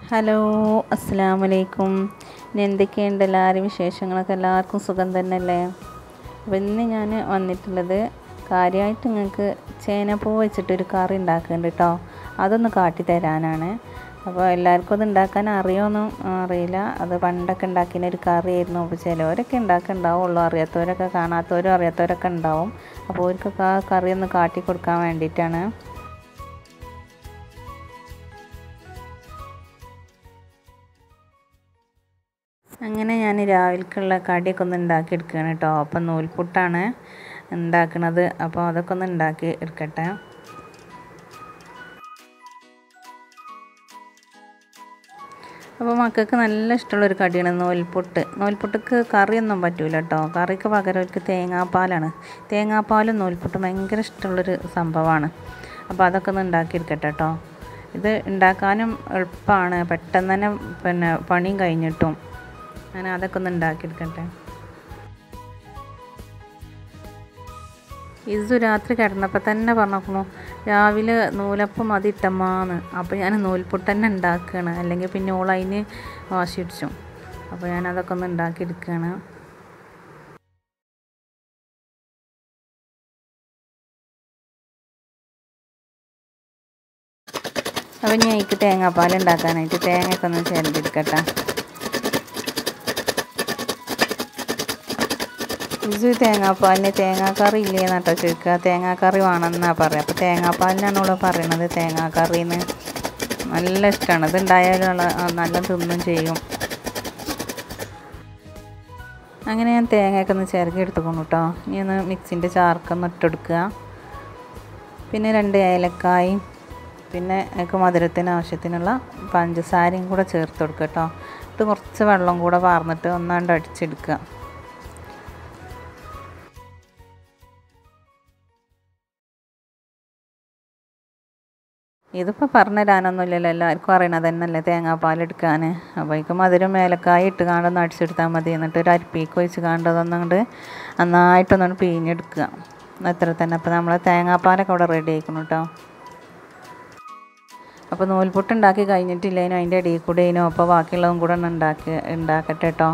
hello അസ്സാം വലൈക്കും ഇനി എന്തൊക്കെയുണ്ട് എല്ലാവരും വിശേഷങ്ങളൊക്കെ എല്ലാവർക്കും സുഖം തന്നെയല്ലേ അപ്പോൾ ഇന്ന് ഞാൻ വന്നിട്ടുള്ളത് കാര്യമായിട്ട് നിങ്ങൾക്ക് ചേനപ്പൂ വെച്ചിട്ടൊരു കറി ഉണ്ടാക്കുന്നുണ്ട് കേട്ടോ അതൊന്ന് കാട്ടി തരാനാണ് അപ്പോൾ എല്ലാവർക്കും അത് ഉണ്ടാക്കാൻ അറിയുമോന്നും അറിയില്ല അത് പണ്ടൊക്കെ ഉണ്ടാക്കിയ ഒരു കറിയായിരുന്നു അപ്പോൾ ചിലവരൊക്കെ ഉണ്ടാക്കുന്നുണ്ടാവുള്ളൂ അറിയാത്തവരൊക്കെ കാണാത്തവരും അറിയാത്തവരൊക്കെ ഉണ്ടാവും അപ്പോൾ അവർക്കൊക്കെ ആ കറി ഒന്ന് കാട്ടി കൊടുക്കാൻ വേണ്ടിയിട്ടാണ് അങ്ങനെ ഞാൻ രാവിലേക്കുള്ള കടിയൊക്കെ ഒന്ന് ഉണ്ടാക്കി എടുക്കുകയാണ് കേട്ടോ അപ്പം നൂൽപുട്ടാണ് ഉണ്ടാക്കുന്നത് അപ്പോൾ അതൊക്കെ ഒന്ന് ഉണ്ടാക്കി എടുക്കട്ടെ അപ്പോൾ മക്കൾക്ക് നല്ല ഇഷ്ടമുള്ളൊരു കടിയാണ് നൂൽപുട്ട് നൂൽപുട്ടക്ക് കറിയൊന്നും പറ്റൂല കേട്ടോ കറിക്ക് പകരം അവർക്ക് തേങ്ങാപ്പാലാണ് തേങ്ങാപ്പാലും നൂൽപുട്ടും ഭയങ്കര ഇഷ്ടമുള്ളൊരു സംഭവമാണ് അപ്പോൾ അതൊക്കെ ഒന്ന് ഉണ്ടാക്കിയെടുക്കട്ടെ കേട്ടോ ഇത് ഉണ്ടാക്കാനും എളുപ്പമാണ് പെട്ടെന്ന് തന്നെ പിന്നെ പണിയും കഴിഞ്ഞിട്ടും അങ്ങനെ അതൊക്കെ ഒന്ന് ഉണ്ടാക്കിയെടുക്കട്ടെ ഇസു രാത്രി കിടന്നപ്പോൾ തന്നെ പറഞ്ഞു രാവിലെ നൂലപ്പം മതി ഇട്ടമ്മാന്ന് അപ്പോൾ ഞാൻ നൂൽപുട്ട് തന്നെ ഉണ്ടാക്കുകയാണ് അല്ലെങ്കിൽ പിന്നെ ഓൾ അതിന് വാശി പിടിച്ചു അപ്പോൾ ഞാൻ അതൊക്കെ ഒന്ന് ഉണ്ടാക്കിയെടുക്കുകയാണ് അപ്പോൾ ഞാൻ എനിക്ക് തേങ്ങാപ്പാൽ ഉണ്ടാക്കാനായിട്ട് തേങ്ങയൊക്കെ ഒന്ന് ചിരണ്ടിയെടുക്കട്ടെ ഇജു തേങ്ങാപ്പാലിന് തേങ്ങാക്കറി ഇല്ലേ എന്നാട്ടോ ചോദിക്കുക തേങ്ങാക്കറി വേണമെന്നാണ് പറയുക അപ്പോൾ തേങ്ങാപ്പാലിനാണ് ഇവിടെ പറയണത് തേങ്ങാക്കറിന്ന് നല്ല ഇഷ്ടമാണ് ഇത് ഉണ്ടായാലും നല്ല തിന്നും ചെയ്യും അങ്ങനെ ഞാൻ തേങ്ങയൊക്കെ ഒന്ന് ചിരകി എടുത്തുകൊണ്ടു കേട്ടോ ഇനി ഒന്ന് മിക്സിൻ്റെ ചാർക്കൊന്ന് ഇട്ടെടുക്കുക പിന്നെ രണ്ട് ഏലക്കായും പിന്നെ എനിക്ക് മധുരത്തിന് ആവശ്യത്തിനുള്ള പഞ്ചസാരയും കൂടെ ചേർത്ത് കൊടുക്കുക കേട്ടോ ഇത് കുറച്ച് വെള്ളം കൂടെ വാർന്നിട്ട് ഒന്നാണ്ട് അടിച്ചെടുക്കുക ഇതിപ്പോൾ പറഞ്ഞു തരാനൊന്നുമില്ലല്ലോ എല്ലാവർക്കും അറിയണത് തന്നെയല്ലേ തേങ്ങാപ്പാൽ എടുക്കാൻ അപ്പോൾ മധുരം ഏലക്കായ ഇട്ട് കാണ്ടൊന്ന് അടിച്ചെടുത്താൽ മതി എന്നിട്ട് ഒരു അരിപ്പീക്ക് വെച്ച് കാണ്ടതൊന്നുകൊണ്ട് നന്നായിട്ടൊന്നും പിഴിഞ്ഞെടുക്കുക അത്ര തന്നെ അപ്പോൾ നമ്മൾ തേങ്ങാപ്പാലൊക്കെ അവിടെ റെഡി ആയിക്കണം കേട്ടോ അപ്പോൾ നൂൽപുട്ട് ഉണ്ടാക്കി കഴിഞ്ഞിട്ടില്ലേനോ അതിൻ്റെ ഇടയിൽ കൂടെ ഇതിനോ അപ്പോൾ ബാക്കിയുള്ളതും കൂടെ ഒന്ന് ഉണ്ടാക്കി ഉണ്ടാക്കട്ടെ കേട്ടോ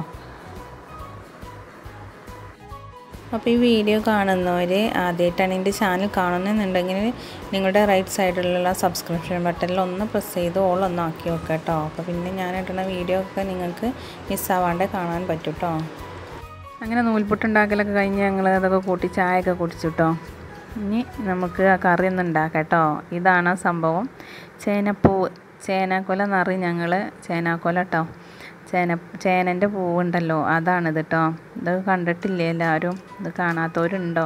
അപ്പോൾ ഈ വീഡിയോ കാണുന്നവർ ആദ്യമായിട്ടാണ് എൻ്റെ ചാനൽ കാണുന്നുണ്ടെങ്കിൽ നിങ്ങളുടെ റൈറ്റ് സൈഡിലുള്ള സബ്സ്ക്രിപ്ഷൻ ബട്ടണിൽ ഒന്ന് പ്രസ് ചെയ്ത് ഓൾ ഒന്ന് ആക്കി വെക്കുക കേട്ടോ അപ്പോൾ പിന്നെ ഞാൻ ഇടുന്ന വീഡിയോ ഒക്കെ നിങ്ങൾക്ക് മിസ്സാവാണ്ട് കാണാൻ പറ്റും കേട്ടോ അങ്ങനെ നൂൽപുട്ടുണ്ടാക്കലൊക്കെ കഴിഞ്ഞ് ഞങ്ങൾ അതൊക്കെ കൂട്ടി ചായയൊക്കെ കുടിച്ചു കേട്ടോ ഇനി നമുക്ക് ആ കറി ഒന്ന് ഉണ്ടാക്കാം കേട്ടോ ഇതാണ് സംഭവം ചേനപ്പൂവ് ചേനാക്കൊല എന്നറി ഞങ്ങൾ ചേനാക്കൊല കേട്ടോ ചേന ചേനൻ്റെ പൂവുണ്ടല്ലോ അതാണിത് കേട്ടോ ഇത് കണ്ടിട്ടില്ലേ എല്ലാവരും ഇത് കാണാത്തവരുണ്ടോ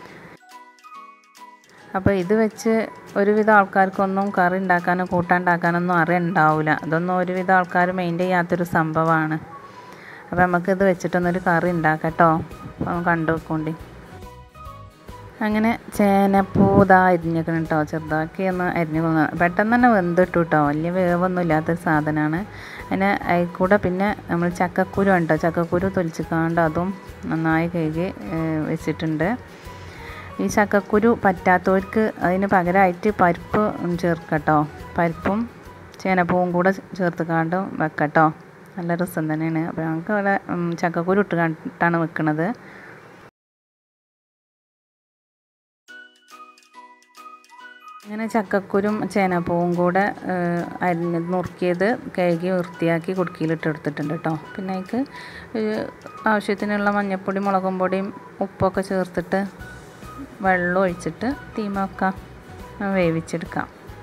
അപ്പോൾ ഇത് വെച്ച് ഒരുവിധ ആൾക്കാർക്കൊന്നും കറി ഉണ്ടാക്കാനോ കൂട്ടാണ്ടാക്കാനൊന്നും അറിയണ്ടാവില്ല അതൊന്നും ഒരുവിധ ആൾക്കാർ മെയിൻ്റെ ചെയ്യാത്തൊരു സംഭവമാണ് അപ്പോൾ നമുക്കിത് വെച്ചിട്ടൊന്നൊരു കറി ഉണ്ടാക്കാം കേട്ടോ അപ്പോൾ കണ്ടു വെക്കോണ്ടി അങ്ങനെ ചേനപ്പൂത അരിഞ്ഞേക്കണം കേട്ടോ ചെറുതാക്കി ഒന്ന് അരിഞ്ഞു പെട്ടെന്ന് തന്നെ വെന്തിട്ടു കേട്ടോ വലിയ വേവൊന്നും ഇല്ലാത്തൊരു സാധനമാണ് അതിന് അതിൽ കൂടെ പിന്നെ നമ്മൾ ചക്കക്കുരു ഉണ്ടോ ചക്കക്കുരു തൊലിച്ചിക്കാണ്ട് അതും നന്നായി കഴുകി വെച്ചിട്ടുണ്ട് ഈ ചക്കക്കുരു പറ്റാത്തവർക്ക് അതിന് പകരമായിട്ട് പരിപ്പ് ചേർക്കട്ടോ പരിപ്പും ചേനപ്പൂവും കൂടെ ചേർത്ത് വെക്കട്ടോ നല്ല രസം തന്നെയാണ് അപ്പോൾ ഞങ്ങൾക്ക് ഇവിടെ ചക്കക്കുരു ഇട്ട് കണ്ടിട്ടാണ് വെക്കുന്നത് അങ്ങനെ ചക്കക്കുരും ചേനപ്പൂവും കൂടെ അരിഞ്ഞ് നുറുക്കിയത് കഴുകി വൃത്തിയാക്കി കുടുക്കിയിലിട്ട് എടുത്തിട്ടുണ്ട് കേട്ടോ പിന്നെ അതിക്ക് ആവശ്യത്തിനുള്ള മഞ്ഞൾപ്പൊടി മുളകും പൊടിയും ഉപ്പൊക്കെ ചേർത്തിട്ട് വെള്ളം ഒഴിച്ചിട്ട് തീമൊക്കെ വേവിച്ചെടുക്കാം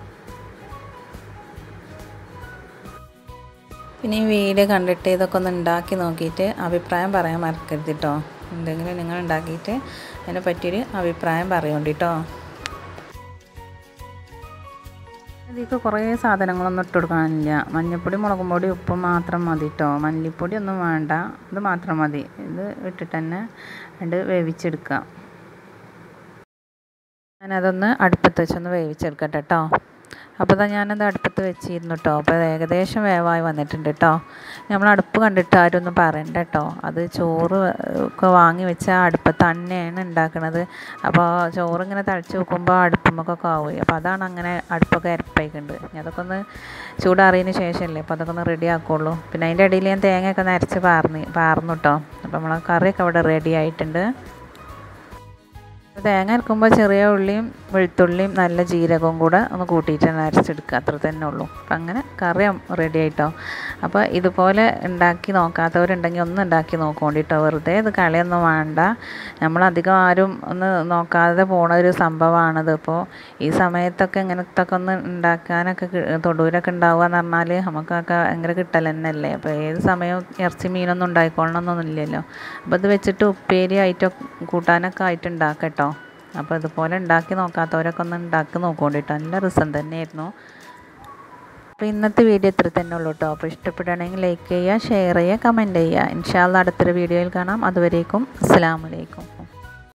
പിന്നെ ഈ വീഡിയോ കണ്ടിട്ട് ഇതൊക്കെ ഒന്ന് ഉണ്ടാക്കി നോക്കിയിട്ട് അഭിപ്രായം പറയാൻ മറക്കരുത് കേട്ടോ എന്തെങ്കിലും നിങ്ങൾ ഉണ്ടാക്കിയിട്ട് അതിനെ പറ്റിയൊരു അഭിപ്രായം പറയുന്നുണ്ട് കേട്ടോ ഇതിലേക്ക് കുറേ സാധനങ്ങളൊന്നും ഇട്ട് കൊടുക്കാനില്ല മഞ്ഞൾപ്പൊടി മുളകും പൊടി ഉപ്പ് മാത്രം മതി കേട്ടോ മല്ലിപ്പൊടി ഒന്നും വേണ്ട ഇത് മാത്രം മതി ഇത് ഇട്ടിട്ട് തന്നെ അത് വേവിച്ചെടുക്കാം ഞാനതൊന്ന് അടുപ്പത്ത് വെച്ചൊന്ന് വേവിച്ചെടുക്കട്ടെ കേട്ടോ അപ്പോൾ ഇതാ ഞാനത് അടുപ്പത്ത് വെച്ചിരുന്നു കേട്ടോ അപ്പോൾ അത് ഏകദേശം വേവായി വന്നിട്ടുണ്ട് കേട്ടോ നമ്മൾ അടുപ്പ് കണ്ടിട്ട് ആരും ഒന്നും പറയണ്ട കേട്ടോ അത് ചോറ് ഒക്കെ വാങ്ങി വെച്ച അടുപ്പത്ത് തന്നെയാണ് ഉണ്ടാക്കുന്നത് അപ്പോൾ ചോറ് ഇങ്ങനെ തളിച്ച് വെക്കുമ്പോൾ അടുപ്പുമ്മക്കൊക്കെ ആവുകയും അപ്പോൾ അതാണ് അങ്ങനെ അടുപ്പൊക്കെ ഇരപ്പായിക്കുണ്ട് ഇനി അതൊക്കെ ഒന്ന് ചൂടാറിയതിന് ശേഷമല്ലേ അപ്പോൾ അതൊക്കെ ഒന്ന് റെഡി ആക്കുള്ളൂ പിന്നെ അതിൻ്റെ ഇടയിൽ ഞാൻ തേങ്ങയൊക്കെ നരച്ച് പാർന്ന് പാർന്നു കേട്ടോ അപ്പോൾ നമ്മളെ കറിയൊക്കെ അവിടെ റെഡി ആയിട്ടുണ്ട് തേങ്ങ അരക്കുമ്പോൾ ചെറിയ ഉള്ളിയും വെളുത്തുള്ളിയും നല്ല ജീരകവും കൂടെ ഒന്ന് കൂട്ടിയിട്ട് അരച്ചെടുക്കുക അത്ര തന്നെ ഉള്ളൂ അപ്പം അങ്ങനെ കറി റെഡി ആയിട്ടോ അപ്പോൾ ഇതുപോലെ ഉണ്ടാക്കി നോക്കാത്തവരുണ്ടെങ്കിൽ ഒന്ന് ഉണ്ടാക്കി നോക്കോണ്ടിട്ടോ വെറുതെ ഇത് കളിയൊന്നും വേണ്ട നമ്മളധികം ആരും ഒന്ന് നോക്കാതെ പോണ ഒരു സംഭവമാണിത് ഇപ്പോൾ ഈ സമയത്തൊക്കെ ഇങ്ങനത്തെ ഒക്കെ ഒന്ന് ഉണ്ടാക്കാനൊക്കെ തൊടൂരൊക്കെ ഉണ്ടാവുക എന്ന് പറഞ്ഞാൽ നമുക്കൊക്കെ ഭയങ്കര കിട്ടൽ തന്നെയല്ലേ അപ്പോൾ ഏത് സമയവും ഇറച്ചി മീനൊന്നും ഉണ്ടായിക്കൊള്ളണമെന്നൊന്നും ഇല്ലല്ലോ അപ്പോൾ ഇത് വെച്ചിട്ട് ഉപ്പേരി ആയിട്ടോ കൂട്ടാനൊക്കെ ആയിട്ട് ഉണ്ടാക്കട്ടോ അപ്പോൾ ഇതുപോലെ ഉണ്ടാക്കി നോക്കാത്തവരൊക്കെ ഒന്ന് ഉണ്ടാക്കി നോക്കോണ്ടിട്ടോ നല്ല രസം തന്നെയായിരുന്നു അപ്പോൾ ഇന്നത്തെ വീഡിയോ ഇത്ര തന്നെ ഉള്ളൂ കേട്ടോ അപ്പോൾ ഇഷ്ടപ്പെടുകയാണെങ്കിൽ ലൈക്ക് ചെയ്യുക ഷെയർ ചെയ്യുക കമൻറ്റ് ചെയ്യുക ഇൻഷാല്ല അടുത്തൊരു വീഡിയോയിൽ കാണാം അതുവരേക്കും അസ്സാം വലൈക്കും